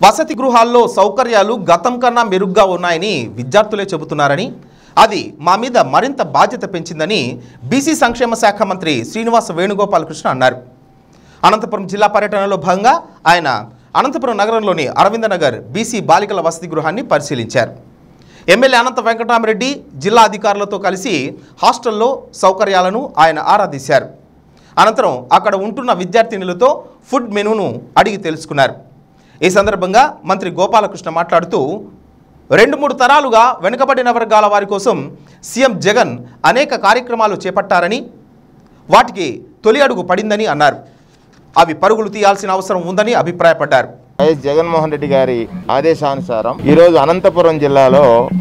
వసతి గృహాల్లో సౌకర్యాలు గతం కన్నా మెరుగ్గా ఉన్నాయని విద్యార్థులే చెబుతున్నారని అది మా మీద మరింత బాధ్యత పెంచిందని బీసీ సంక్షేమ శాఖ మంత్రి శ్రీనివాస వేణుగోపాలకృష్ణ అన్నారు అనంతపురం జిల్లా పర్యటనలో భాగంగా ఆయన అనంతపురం నగరంలోని అరవింద నగర్ బీసీ బాలికల వసతి గృహాన్ని పరిశీలించారు ఎమ్మెల్యే అనంత వెంకటరామరెడ్డి జిల్లా అధికారులతో కలిసి హాస్టల్లో సౌకర్యాలను ఆయన ఆరాధించారు అనంతరం అక్కడ ఉంటున్న విద్యార్థినులతో ఫుడ్ మెనూను అడిగి తెలుసుకున్నారు ఈ సందర్భంగా మంత్రి గోపాలకృష్ణ మాట్లాడుతూ రెండు మూడు తరాలుగా వెనుకబడిన వర్గాల వారి కోసం సీఎం జగన్ అనేక కార్యక్రమాలు చేపట్టారని వాటికి తొలి అడుగు పడిందని అన్నారు అవి పరుగులు తీయాల్సిన అవసరం ఉందని అభిప్రాయపడ్డారు వైఎస్ జగన్మోహన్ రెడ్డి గారి ఆదేశానుసారం ఈరోజు అనంతపురం జిల్లాలో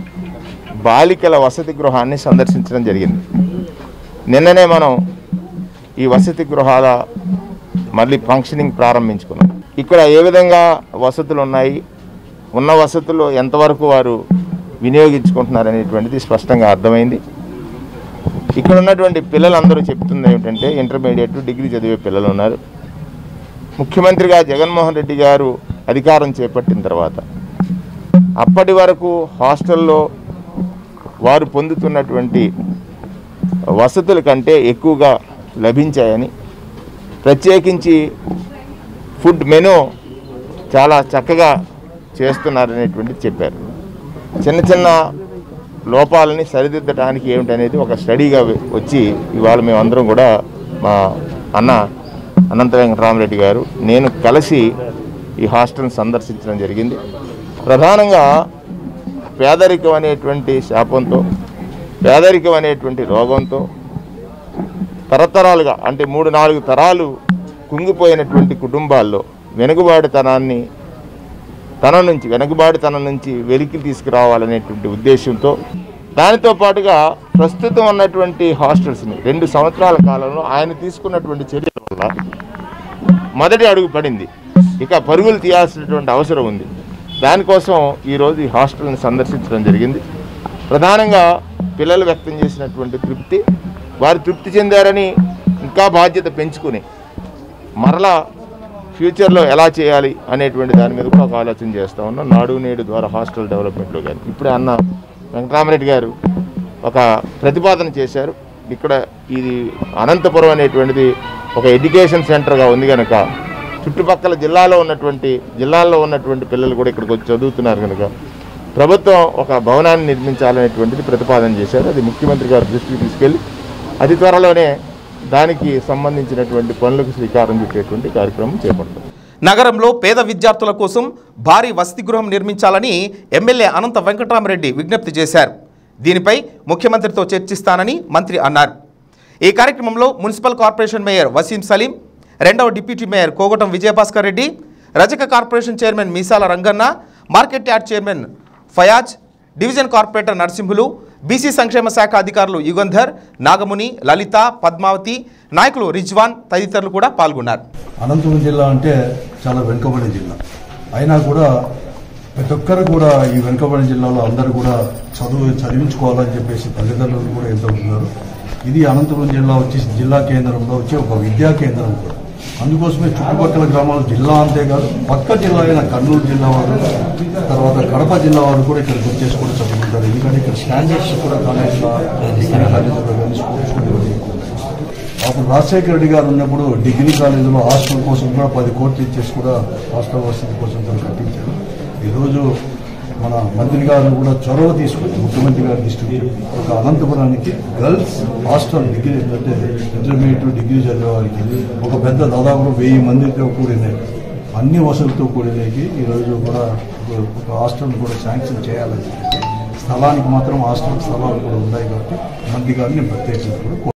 బాలికల వసతి గృహాన్ని సందర్శించడం జరిగింది నిన్ననే మనం ఈ వసతి గృహాల మళ్ళీ ఫంక్షనింగ్ ప్రారంభించుకున్నాం ఇక్కడ ఏ విధంగా వసతులు ఉన్నాయి ఉన్న వసతులు ఎంతవరకు వారు వినియోగించుకుంటున్నారు అనేటువంటిది స్పష్టంగా అర్థమైంది ఇక్కడ ఉన్నటువంటి పిల్లలందరూ చెప్తుంది ఏమిటంటే ఇంటర్మీడియట్ డిగ్రీ చదివే పిల్లలు ఉన్నారు ముఖ్యమంత్రిగా జగన్మోహన్ రెడ్డి గారు అధికారం చేపట్టిన తర్వాత అప్పటి వరకు హాస్టల్లో వారు పొందుతున్నటువంటి వసతుల కంటే ఎక్కువగా లభించాయని ప్రత్యేకించి ఫుడ్ మెనూ చాలా చక్కగా చేస్తున్నారనేటువంటిది చెప్పారు చిన్న చిన్న లోపాలని సరిదిద్దడానికి ఏమిటనేది ఒక స్టడీగా వచ్చి ఇవాళ మేమందరం కూడా మా అన్న అనంత వెంకటరామరెడ్డి గారు నేను కలిసి ఈ హాస్టల్ని సందర్శించడం జరిగింది ప్రధానంగా పేదరికం అనేటువంటి శాపంతో పేదరికం అనేటువంటి రోగంతో తరతరాలుగా అంటే మూడు నాలుగు తరాలు కుంగిపోయినటువంటి కుటుంబాల్లో వెనుకబాటుతనాన్ని తన నుంచి వెనుకబాటుతనం నుంచి వెలికి తీసుకురావాలనేటువంటి ఉద్దేశంతో దానితో పాటుగా ప్రస్తుతం ఉన్నటువంటి హాస్టల్స్ని రెండు సంవత్సరాల కాలంలో ఆయన తీసుకున్నటువంటి చర్యల వల్ల మొదటి అడుగు పడింది ఇక పరుగులు తీయాల్సినటువంటి అవసరం ఉంది దానికోసం ఈరోజు ఈ హాస్టల్ని సందర్శించడం జరిగింది ప్రధానంగా పిల్లలు వ్యక్తం చేసినటువంటి తృప్తి వారు తృప్తి చెందారని ఇంకా బాధ్యత పెంచుకుని మరలా ఫ్యూచర్లో ఎలా చేయాలి అనేటువంటి దాని మీద కూడా ఒక ఆలోచన చేస్తూ ఉన్నాం నాడు నేడు ద్వారా హాస్టల్ డెవలప్మెంట్లో కానీ ఇప్పుడే అన్న వెంకటరామరెడ్డి గారు ఒక ప్రతిపాదన చేశారు ఇక్కడ ఇది అనంతపురం అనేటువంటిది ఒక ఎడ్యుకేషన్ సెంటర్గా ఉంది కనుక చుట్టుపక్కల జిల్లాలో ఉన్నటువంటి జిల్లాల్లో ఉన్నటువంటి పిల్లలు కూడా ఇక్కడికి వచ్చి చదువుతున్నారు కనుక ప్రభుత్వం ఒక భవనాన్ని నిర్మించాలనేటువంటిది ప్రతిపాదన చేశారు అది ముఖ్యమంత్రి గారి దృష్టికి తీసుకెళ్ళి అతి త్వరలోనే దానికి సంబంధించినటువంటి పనులకు శ్రీకారం చుట్టేటువంటి కార్యక్రమం చేపడతాం నగరంలో పేద విద్యార్థుల కోసం భారీ వసతి గృహం నిర్మించాలని ఎమ్మెల్యే అనంత వెంకటరామరెడ్డి విజ్ఞప్తి చేశారు దీనిపై ముఖ్యమంత్రితో చర్చిస్తానని మంత్రి అన్నారు ఈ కార్యక్రమంలో municipal corporation mayor Waseem Saleem రెండవ deputy mayor Kogatam Vijayabhaskar Reddy Rajaka corporation chairman Meesala Ranganna market yard chairman Fayaz division corporator Narasimhulu BC సంక్షేమ శాఖ అధికారులు యుగంధర్ నాగముని లలిత పద్మావతి నాయకులు రిజ్వాన్ తదితరులు కూడా పాల్గొన్నారు అనంతపురం జిల్లా అంటే చాలా వెనుకబడిన జిల్లా అయినా కూడా ప్రతి ఒక్కరు కూడా ఈ వెనుకబడిన జిల్లాలో అందరూ కూడా చదువు చదివించుకోవాలని చెప్పేసి తల్లిదండ్రులు కూడా ఎంతో ఉన్నారు ఇది అనంతపురం జిల్లా వచ్చి జిల్లా కేంద్రంలో వచ్చి ఒక విద్యా కేంద్రం కూడా అందుకోసమే చుట్టుపక్కల గ్రామాలు జిల్లా అంతేకాదు పక్క జిల్లా అయిన కర్నూలు జిల్లా వారు తర్వాత కడప జిల్లా వారు కూడా ఇక్కడికి వచ్చేసి కూడా చదువుకుంటారు ఎందుకంటే ఇక్కడ స్టాండర్డ్స్ కూడా కాలేజీలో డిగ్రీ కాలేజీలో కానీ స్కూల్స్ కూడా ఇవన్నీ ఎక్కువ ఉన్నాయి. అప్పుడు రాజశేఖర రెడ్డి గారు ఉన్నప్పుడు డిగ్రీ కాలేజీలో హాస్టల్ కోసం కూడా పది కోట్లు ఇచ్చేసి కూడా హాస్టల్ వసతి కోసం కూడా కట్టించారు ఈరోజు మన మంత్రి గారు కూడా చొరవ తీసుకుని ముఖ్యమంత్రి గారి దృష్టికి ఒక అనంతపురానికి గర్ల్స్ హాస్టల్ డిగ్రీ అంటే ఇంటర్మీడియట్ డిగ్రీ చదివే వారికి ఒక పెద్ద దాదాపు వెయ్యి మందితో కూడిన అన్ని వసతులతో కూడినకి ఈరోజు కూడా ఒక- ఒక హాస్టల్ కూడా శాంక్షన్ చేయాలని చెప్పేసి స్థలానికి మాత్రం హాస్టల్ స్థలాలు కూడా ఉన్నాయి కాబట్టి మంత్రి గారిని ప్రత్యేకంగా కూడా